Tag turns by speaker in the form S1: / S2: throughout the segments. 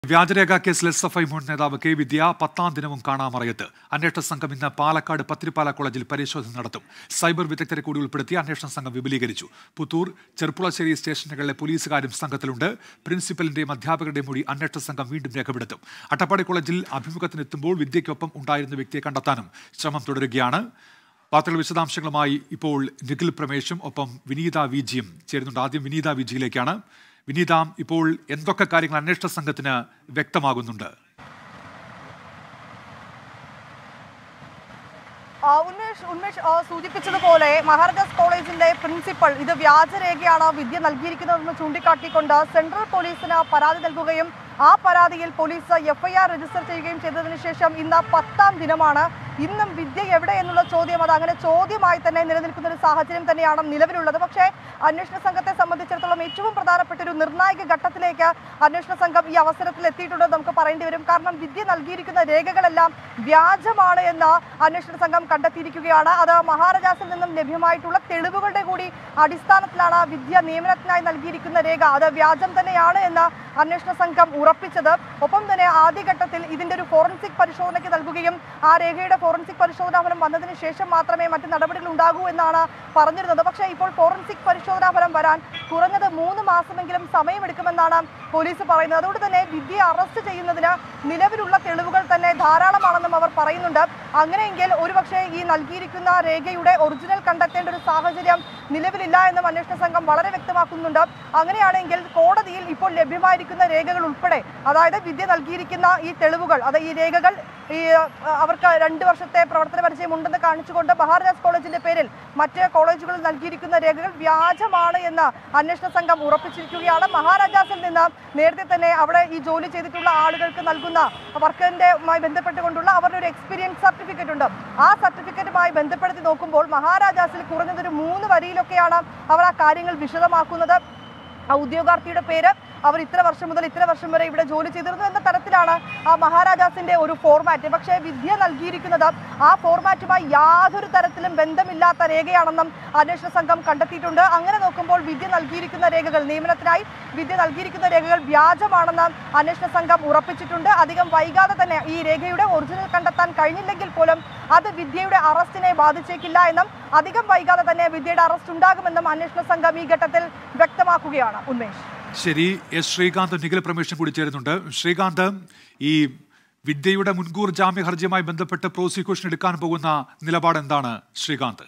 S1: വ്യാജരേഖ കേസിൽ S F I മുൻ നേതാവ് കെ വിദ്യ പത്താം ദിനവും കാണാമറയത്ത് അന്വേഷണ സംഘം ഇന്ന് പാലക്കാട് പത്തിരിപ്പാല കോളേജിൽ പരിശോധന നടത്തും സൈബർ വിദഗ്ധരെ കൂടി ഉൾപ്പെടുത്തി അന്വേഷണ സംഘം വിപുലീകരിച്ചു പുത്തൂർ ചെറുപ്പുളശ്ശേരി സ്റ്റേഷനുകളിലെ പോലീസുകാരും സംഘത്തിലുണ്ട് പ്രിൻസിപ്പലിന്റെയും അധ്യാപകരുടെയും കൂടി അന്വേഷണ സംഘം വീണ്ടും രേഖപ്പെടുത്തും അട്ടപ്പാടി കോളേജിൽ അഭിമുഖത്തിനെത്തുമ്പോൾ വിദ്യയ്ക്കൊപ്പം ഉണ്ടായിരുന്ന വ്യക്തിയെ കണ്ടെത്താനും ശ്രമം തുടരുകയാണ് വാർത്തകൾ വിശദാംശങ്ങളുമായി ഇപ്പോൾ നിഖിൽ പ്രമേശും ഒപ്പം വിനീത വി ജിയും ചേരുന്നുണ്ട് ആദ്യം വിനീത വി ജിയിലേക്കാണ് വിനീത ഇപ്പോൾ എന്തൊക്കെ കാര്യങ്ങൾ അന്വേഷണ സംഘത്തിന് വ്യക്തമാകുന്നുണ്ട്
S2: ആ, ഉന്മേഷ് ഉന്മേഷ് ആ, സൂചിപ്പിച്ചതുപോലെ മഹാരാജാസ് കോളേജിന്റെ പ്രിൻസിപ്പൽ ഇത് വ്യാജരേഖയാണ് വിദ്യ നൽകിയിരിക്കുന്നതെന്ന് ചൂണ്ടിക്കാട്ടിക്കൊണ്ട് സെൻട്രൽ പോലീസിന് പരാതി നൽകുകയും ആ പരാതിയിൽ പോലീസ് എഫ്ഐആർ രജിസ്റ്റർ ചെയ്യുകയും ചെയ്തതിനു ശേഷം ഇന്ന് പത്താം ദിനമാണ് ഇന്നും വിദ്യ എവിടെ എന്നുള്ള ചോദ്യം അത് അങ്ങനെ ചോദ്യമായി തന്നെ നിലനിൽക്കുന്ന ഒരു സാഹചര്യം തന്നെയാണ് നിലവിലുള്ളത് പക്ഷേ അന്വേഷണ സംഘത്തെ സംബന്ധിച്ചിടത്തോളം ഏറ്റവും പ്രധാനപ്പെട്ട ഒരു നിർണായക ഘട്ടത്തിലേക്ക് അന്വേഷണ സംഘം ഈ അവസരത്തിൽ എത്തിയിട്ടുണ്ടെന്ന് നമുക്ക് പറയേണ്ടി വരും കാരണം വിദ്യ നൽകിയിരിക്കുന്ന രേഖകളെല്ലാം വ്യാജമാണ് എന്ന് അന്വേഷണ സംഘം കണ്ടെത്തിയിരിക്കുകയാണ് അത് മഹാരാജാസിൽ നിന്നും ലഭ്യമായിട്ടുള്ള തെളിവുകളുടെ കൂടി അടിസ്ഥാനത്തിലാണ് വിദ്യ നിയമനത്തിനായി നൽകിയിരിക്കുന്ന രേഖ അത് വ്യാജം തന്നെയാണ് എന്ന് അന്വേഷണ സംഘം ഉറപ്പിച്ചത് ഒപ്പം തന്നെ ആദ്യഘട്ടത്തിൽ ഇതിന്റെ ഒരു ഫോറൻസിക് പരിശോധനയ്ക്ക് നൽകുകയും ആ രേഖയുടെ ഫോറൻസിക് പരിശോധനാ ഫലം വന്നതിന് ശേഷം മാത്രമേ മറ്റ് നടപടികൾ ഉണ്ടാകൂ എന്നാണ് പറഞ്ഞിരുന്നത് പക്ഷേ ഇപ്പോൾ ഫോറൻസിക് പരിശോധനാ ഫലം വരാൻ കുറഞ്ഞത് മൂന്ന് മാസമെങ്കിലും സമയമെടുക്കുമെന്നാണ് പോലീസ് പറയുന്നത് അതുകൊണ്ട് തന്നെ വിദ്യയെ അറസ്റ്റ് ചെയ്യുന്നതിന് നിലവിലുള്ള തെളിവുകൾ തന്നെ ധാരാളമാണെന്നും അവർ പറയുന്നുണ്ട് അങ്ങനെയെങ്കിൽ ഒരുപക്ഷെ ഈ നൽകിയിരിക്കുന്ന രേഖയുടെ ഒറിജിനൽ കണ്ടെത്തേണ്ട ഒരു സാഹചര്യം നിലവിലില്ല എന്നും അന്വേഷണ സംഘം വളരെ വ്യക്തമാക്കുന്നുണ്ട് അങ്ങനെയാണെങ്കിൽ കോടതിയിൽ ഇപ്പോൾ ലഭ്യമായിരിക്കുന്ന രേഖകൾ ഉൾപ്പെടെ അതായത് വിദ്യ നൽകിയിരിക്കുന്ന ഈ തെളിവുകൾ അത് ഈ രേഖകൾ ഈ അഹ്, അവർക്ക് രണ്ട് വർഷത്തെ പ്രവർത്തന പരിചയം ഉണ്ടെന്ന് കാണിച്ചുകൊണ്ട് മഹാരാജാസ് കോളേജിന്റെ പേരിൽ മറ്റ് കോളേജുകളിൽ നൽകിയിരിക്കുന്ന രേഖകൾ വ്യാജമാണ് എന്ന് അന്വേഷണ സംഘം ഉറപ്പിച്ചിരിക്കുകയാണ് മഹാരാജാസിൽ നിന്ന് നേരത്തെ തന്നെ അവിടെ ഈ ജോലി ചെയ്തിട്ടുള്ള ആളുകൾക്ക് നൽകുന്ന വർക്കിന്റെമായി ബന്ധപ്പെട്ടുകൊണ്ടുള്ള അവരുടെ ഒരു എക്സ്പീരിയൻസ് സർട്ടിഫിക്കറ്റ് ഉണ്ട് ആ സർട്ടിഫിക്കറ്റുമായി ബന്ധപ്പെടുത്തി നോക്കുമ്പോൾ മഹാരാജാസിൽ കുറഞ്ഞതൊരു മൂന്ന് വരിയിലൊക്കെയാണ് അവർ ആ കാര്യങ്ങൾ വിശദമാക്കുന്നത് ആ ഉദ്യോഗാർത്ഥിയുടെ പേര് അവർ ഇത്ര വർഷം മുതൽ ഇത്ര വർഷം വരെ ഇവിടെ ജോലി ചെയ്തിരുന്നു എന്ന തരത്തിലാണ് ആ മഹാരാജാസിന്റെ ഒരു ഫോർമാറ്റ് പക്ഷേ വിദ്യ നൽകിയിരിക്കുന്നത് ആ ഫോർമാറ്റുമായി യാതൊരു തരത്തിലും ബന്ധമില്ലാത്ത രേഖയാണെന്നും അന്വേഷണ സംഘം കണ്ടെത്തിയിട്ടുണ്ട് അങ്ങനെ നോക്കുമ്പോൾ വിദ്യ നൽകിയിരിക്കുന്ന രേഖകൾ നിയമനത്തിനായി വിദ്യ നൽകിയിരിക്കുന്ന രേഖകൾ വ്യാജമാണെന്ന് അന്വേഷണ സംഘം ഉറപ്പിച്ചിട്ടുണ്ട് അധികം വൈകാതെ തന്നെ ഈ രേഖയുടെ ഒറിജിനൽ കണ്ടെത്താൻ കഴിഞ്ഞില്ലെങ്കിൽ പോലും അത് വിദ്യയുടെ അറസ്റ്റിനെ ബാധിച്ചേക്കില്ല എന്നും അധികം വൈകാതെ തന്നെ വിദ്യയുടെ അറസ്റ്റ് ഉണ്ടാകുമെന്നും അന്വേഷണ സംഘം ഈ ഘട്ടത്തിൽ വ്യക്തമാക്കുകയാണ് ഉന്മേഷ്
S1: ശരി എസ് ശ്രീകാന്ത് നിഖിൽ പ്രമേശും കൂടി ചേരുന്നുണ്ട് ശ്രീകാന്ത് ഈ വിദ്യയുടെ മുൻകൂർ ജാമ്യ ഹർജിയുമായി ബന്ധപ്പെട്ട് പ്രോസിക്യൂഷൻ എടുക്കാൻ പോകുന്ന നിലപാട് എന്താണ് ശ്രീകാന്ത്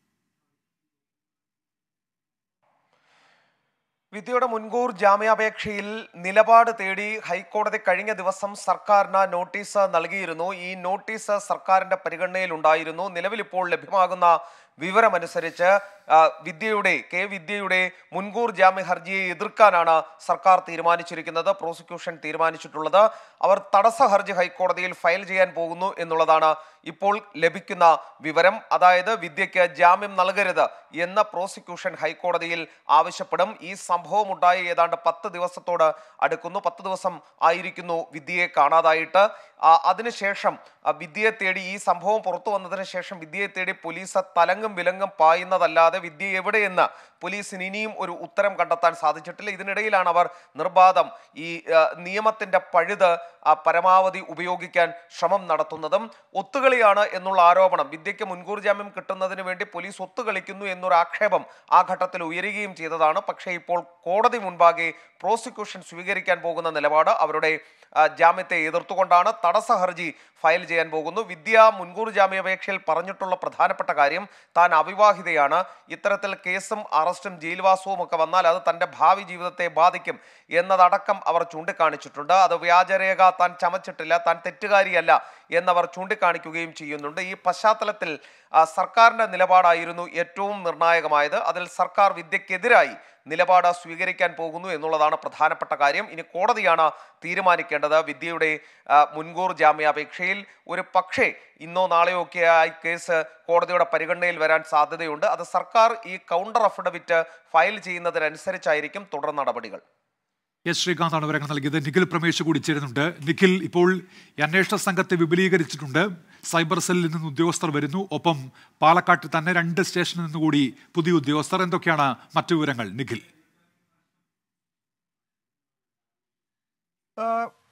S3: വിദ്യയുടെ മുൻകൂർ ജാമ്യാപേക്ഷയിൽ നിലപാട് തേടി ഹൈക്കോടതി കഴിഞ്ഞ ദിവസം സർക്കാരിന് നോട്ടീസ് നൽകിയിരുന്നു ഈ നോട്ടീസ് സർക്കാരിന്റെ പരിഗണനയിൽ ഉണ്ടായിരുന്നു നിലവിൽ ഇപ്പോൾ ലഭ്യമാകുന്ന വിവരമനുസരിച്ച് ആ, വിദ്യയുടെ കെ വിദ്യയുടെ മുൻകൂർ ജാമ്യ ഹർജിയെ എതിർക്കാനാണ് സർക്കാർ തീരുമാനിച്ചിരിക്കുന്നത് പ്രോസിക്യൂഷൻ തീരുമാനിച്ചിട്ടുള്ളത് അവർ തടസ്സ ഹർജി ഹൈക്കോടതിയിൽ ഫയൽ ചെയ്യാൻ പോകുന്നു എന്നുള്ളതാണ് ഇപ്പോൾ ലഭിക്കുന്ന വിവരം അതായത് വിദ്യയ്ക്ക് ജാമ്യം നൽകരുത് എന്ന പ്രോസിക്യൂഷൻ ഹൈക്കോടതിയിൽ ആവശ്യപ്പെടും ഈ സംഭവം ഉണ്ടായി ഏതാണ്ട് പത്ത് ദിവസത്തോട് അടുക്കുന്നു പത്ത് ദിവസം ആയിരിക്കുന്നു വിദ്യയെ കാണാതായിട്ട് ആ, അതിനുശേഷം ആ, വിദ്യയെ തേടി ഈ സംഭവം പുറത്തു വന്നതിന് ശേഷം വിദ്യയെ തേടി പോലീസ് തലങ്ങും വിലങ്ങും പായുന്നതല്ലാതെ വിദ്യ എവിടെയെന്ന് പോലീസിന് ഇനിയും ഒരു ഉത്തരം കണ്ടെത്താൻ സാധിച്ചിട്ടില്ല ഇതിനിടയിലാണ് അവർ നിർബാധം ഈ ആ, നിയമത്തിന്റെ പഴുത് ആ, പരമാവധി ഉപയോഗിക്കാൻ ശ്രമം നടത്തുന്നതും ഒത്തുകളിയാണ് എന്നുള്ള ആരോപണം വിദ്യയ്ക്ക് മുൻകൂർ ജാമ്യം കിട്ടുന്നതിന് വേണ്ടി പോലീസ് ഒത്തുകളിക്കുന്നു എന്നൊരു ആക്ഷേപം ആ ഘട്ടത്തിൽ ഉയരുകയും ചെയ്തതാണ് പക്ഷേ ഇപ്പോൾ കോടതി മുൻപാകെ പ്രോസിക്യൂഷൻ സ്വീകരിക്കാൻ പോകുന്ന നിലപാട് അവരുടെ ആ, ജാമ്യത്തെ എതിർത്തുകൊണ്ടാണ് തടസ്സ ഹർജി ഫയൽ ചെയ്യാൻ പോകുന്നു വിദ്യ മുൻകൂർ ജാമ്യാപേക്ഷയിൽ പറഞ്ഞിട്ടുള്ള പ്രധാനപ്പെട്ട കാര്യം താൻ അവിവാഹിതയാണ് ഇത്തരത്തിൽ കേസും അറസ്റ്റും ജയിൽവാസവും ഒക്കെ വന്നാൽ അത് തൻ്റെ ഭാവി ജീവിതത്തെ ബാധിക്കും എന്നതടക്കം അവർ ചൂണ്ടിക്കാണിച്ചിട്ടുണ്ട് അത് വ്യാജരേഖ താൻ ചമച്ചിട്ടില്ല താൻ തെറ്റുകാരിയല്ല എന്നവർ ചൂണ്ടിക്കാണിക്കുകയും ചെയ്യുന്നുണ്ട് ഈ പശ്ചാത്തലത്തിൽ ആ, സർക്കാരിന്റെ നിലപാടായിരുന്നു ഏറ്റവും നിർണായകമായത് അതിൽ സർക്കാർ വിദ്യക്കെതിരായി നിലപാട് സ്വീകരിക്കാൻ പോകുന്നു എന്നുള്ളതാണ് പ്രധാനപ്പെട്ട കാര്യം ഇനി കോടതിയാണ് തീരുമാനിക്കേണ്ടത് വിദ്യയുടെ ആ, മുൻകൂർ ജാമ്യാപേക്ഷയിൽ ഒരു പക്ഷേ ഇന്നോ നാളെയോ ഒക്കെ ആയി കേസ് കോടതിയുടെ പരിഗണനയിൽ വരാൻ സാധ്യതയുണ്ട് അത് സർക്കാർ ഈ കൗണ്ടർ അഫിഡവിറ്റ് ഫയൽ ചെയ്യുന്നതിനനുസരിച്ചായിരിക്കും തുടർ നടപടികൾ
S1: എസ് ശ്രീകാന്താണ് വിവരങ്ങൾ നൽകിയത് നിഖിൽ പ്രമേശ് കൂടി ചേരുന്നുണ്ട് നിഖിൽ ഇപ്പോൾ ഈ അന്വേഷണ സംഘത്തെ വിപുലീകരിച്ചിട്ടുണ്ട് സൈബർ സെല്ലിൽ നിന്ന് ഉദ്യോഗസ്ഥർ വരുന്നു ഒപ്പം പാലക്കാട്ട് തന്നെ രണ്ട് സ്റ്റേഷനിൽ നിന്നുകൂടി പുതിയ ഉദ്യോഗസ്ഥർ എന്തൊക്കെയാണ് മറ്റു വിവരങ്ങൾ നിഖിൽ
S4: ആ,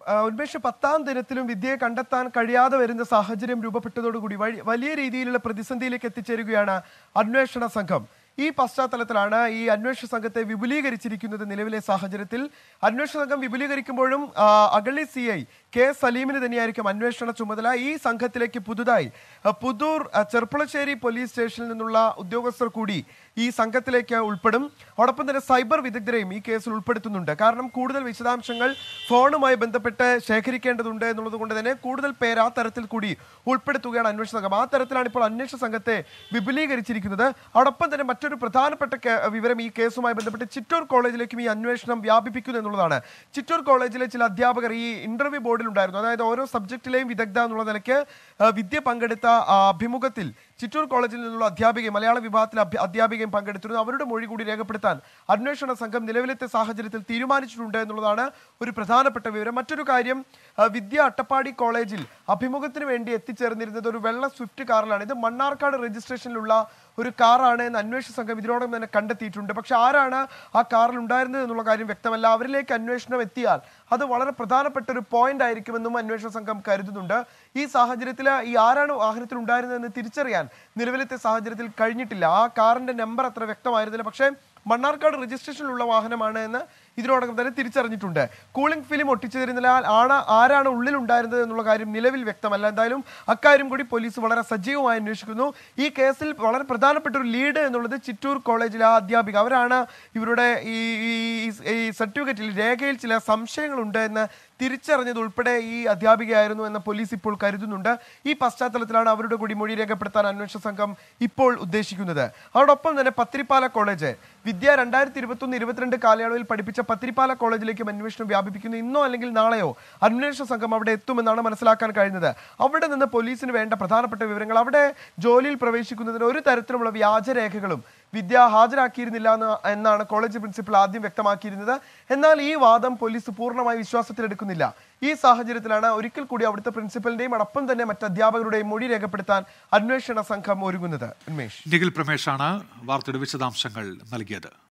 S4: ആ, ഉന്മേഷ് പത്താം ദിനത്തിലും വിദ്യയെ കണ്ടെത്താൻ കഴിയാതെ വരുന്ന സാഹചര്യം രൂപപ്പെട്ടതോടുകൂടി വഴി- വലിയ രീതിയിലുള്ള പ്രതിസന്ധിയിലേക്ക് എത്തിച്ചേരുകയാണ് അന്വേഷണ സംഘം ഈ പശ്ചാത്തലത്തിലാണ് ഈ അന്വേഷണ സംഘത്തെ വിപുലീകരിച്ചിരിക്കുന്നത് നിലവിലെ സാഹചര്യത്തിൽ അന്വേഷണ സംഘം വിപുലീകരിക്കുമ്പോഴും ആ, അഗളി സി ഐ കെ സലീമിന് തന്നെയായിരിക്കും അന്വേഷണ ചുമതല ഈ സംഘത്തിലേക്ക് പുതുതായി ആ, പുതൂർ ആ, ചെർപ്പുളശ്ശേരി പോലീസ് സ്റ്റേഷനിൽ നിന്നുള്ള ഉദ്യോഗസ്ഥർ കൂടി ഈ സംഘത്തിലേക്ക് ഉൾപ്പെടും അതോടൊപ്പം തന്നെ സൈബർ വിദഗ്ധരെയും ഈ കേസിൽ ഉൾപ്പെടുത്തുന്നുണ്ട് കാരണം കൂടുതൽ വിശദാംശങ്ങൾ ഫോണുമായി ബന്ധപ്പെട്ട് ശേഖരിക്കേണ്ടതുണ്ട് എന്നുള്ളത് കൊണ്ട് തന്നെ കൂടുതൽ പേര് ആ തരത്തിൽ കൂടി ഉൾപ്പെടുത്തുകയാണ് അന്വേഷണ സംഘം ആ തരത്തിലാണ് ഇപ്പോൾ അന്വേഷണ സംഘത്തെ വിപുലീകരിച്ചിരിക്കുന്നത് അതോടൊപ്പം തന്നെ മറ്റൊരു പ്രധാനപ്പെട്ട കേ- വിവരം ഈ കേസുമായി ബന്ധപ്പെട്ട് ചിറ്റൂർ കോളേജിലേക്കും ഈ അന്വേഷണം വ്യാപിപ്പിക്കുന്നു എന്നുള്ളതാണ് ചിറ്റൂർ കോളേജിലെ ചില അധ്യാപകർ ഈ ഇന്റർവ്യൂ ബോർഡിൽ ഉണ്ടായിരുന്നു അതായത് ഓരോ സബ്ജക്റ്റിലെയും വിദഗ്ധ എന്നുള്ള നിലയ്ക്ക് ആ, വിദ്യ പങ്കെടുത്ത ആ, അഭിമുഖത്തിൽ ചിറ്റൂർ കോളേജിൽ നിന്നുള്ള അധ്യാപികയും മലയാള വിഭാഗത്തിലെ അഭ്യ- അധ്യാപികയും പങ്കെടുത്തിരുന്നു അവരുടെ മൊഴി കൂടി രേഖപ്പെടുത്താൻ അന്വേഷണ സംഘം നിലവിലത്തെ സാഹചര്യത്തിൽ തീരുമാനിച്ചിട്ടുണ്ട് എന്നുള്ളതാണ് ഒരു പ്രധാനപ്പെട്ട വിവരം മറ്റൊരു കാര്യം ആ, വിദ്യ അട്ടപ്പാടി കോളേജിൽ അഭിമുഖത്തിന് വേണ്ടി എത്തിച്ചേർന്നിരുന്നത് ഒരു വെള്ള സ്വിഫ്റ്റ് കാറിലാണ് ഇത് മണ്ണാർക്കാട് രജിസ്ട്രേഷനിലുള്ള ഒരു കാറാണ് എന്ന് അന്വേഷണ സംഘം ഇതിനോടകം തന്നെ കണ്ടെത്തിയിട്ടുണ്ട് പക്ഷെ ആരാണ് ആ കാറിൽ ഉണ്ടായിരുന്നത് എന്നുള്ള കാര്യം വ്യക്തമല്ല അവരിലേക്ക് അന്വേഷണം എത്തിയാൽ അത് വളരെ പ്രധാനപ്പെട്ട ഒരു പോയിന്റ് ആയിരിക്കുമെന്നും അന്വേഷണ സംഘം കരുതുന്നുണ്ട് ഈ സാഹചര്യത്തിൽ ഈ ആരാണ് വാഹനത്തിൽ ഉണ്ടായിരുന്നതെന്ന് തിരിച്ചറിയാൻ നിലവിലത്തെ സാഹചര്യത്തിൽ കഴിഞ്ഞിട്ടില്ല ആ കാറിന്റെ നമ്പർ അത്ര വ്യക്തമായിരുന്നില്ല പക്ഷേ മണ്ണാർക്കാട് രജിസ്ട്രേഷനിലുള്ള വാഹനമാണ് എന്ന് ഇതിനോടകം തന്നെ തിരിച്ചറിഞ്ഞിട്ടുണ്ട് കൂളിംഗ് ഫിലിം ഒട്ടിച്ചതിരുന്നാൽ ആണ് ആരാണ് ഉള്ളിൽ ഉണ്ടായിരുന്നത് എന്നുള്ള കാര്യം നിലവിൽ വ്യക്തമല്ല എന്തായാലും അക്കാര്യം കൂടി പോലീസ് വളരെ സജീവമായി അന്വേഷിക്കുന്നു ഈ കേസിൽ വളരെ പ്രധാനപ്പെട്ട ഒരു ലീഡ് എന്നുള്ളത് ചിറ്റൂർ കോളേജിലെ ആ അധ്യാപിക അവരാണ് ഇവരുടെ ഈ ഈ- ഈ സർട്ടിഫിക്കറ്റിൽ രേഖയിൽ ചില സംശയങ്ങളുണ്ട് എന്ന് തിരിച്ചറിഞ്ഞത് ഉൾപ്പെടെ ഈ അധ്യാപികയായിരുന്നു എന്ന് പോലീസ് ഇപ്പോൾ കരുതുന്നുണ്ട് ഈ പശ്ചാത്തലത്തിലാണ് അവരുടെ കൂടി മൊഴി രേഖപ്പെടുത്താൻ അന്വേഷണ സംഘം ഇപ്പോൾ ഉദ്ദേശിക്കുന്നത് അതോടൊപ്പം തന്നെ പത്തിരിപ്പാല കോളേജ് വിദ്യ രണ്ടായിരത്തി ഇരുപത്തൊന്ന് ഇരുപത്തിരണ്ട് കാലയളവിൽ പഠിപ്പിച്ച പത്തിരിപ്പാല കോളേജിലേക്കും അന്വേഷണം വ്യാപിപ്പിക്കുന്നു ഇന്നോ അല്ലെങ്കിൽ നാളെയോ അന്വേഷണ സംഘം അവിടെ എത്തുമെന്നാണ് മനസ്സിലാക്കാൻ കഴിയുന്നത് അവിടെ നിന്ന് പോലീസിന് വേണ്ട പ്രധാനപ്പെട്ട വിവരങ്ങൾ അവിടെ ജോലിയിൽ പ്രവേശിക്കുന്നതിന് ഒരു തരത്തിലുള്ള വ്യാജരേഖകളും വിദ്യ ഹാജരാക്കിയിരുന്നില്ല എന്ന് എന്നാണ് കോളേജ് പ്രിൻസിപ്പൽ ആദ്യം വ്യക്തമാക്കിയിരുന്നത് എന്നാൽ ഈ വാദം പോലീസ് പൂർണ്ണമായി വിശ്വാസത്തിലെടുക്കുന്നില്ല ഈ സാഹചര്യത്തിലാണ് ഒരിക്കൽ കൂടി അവിടുത്തെ പ്രിൻസിപ്പലിന്റെയും അടക്കം തന്നെ മറ്റ് അധ്യാപകരുടെയും മൊഴി രേഖപ്പെടുത്താൻ അന്വേഷണ സംഘം ഒരുങ്ങുന്നത് ഉന്മേഷ്
S1: നിഖിൽ പ്രമേഷാണ് വാർത്തയുടെ വിശദാംശങ്ങൾ നൽകിയത്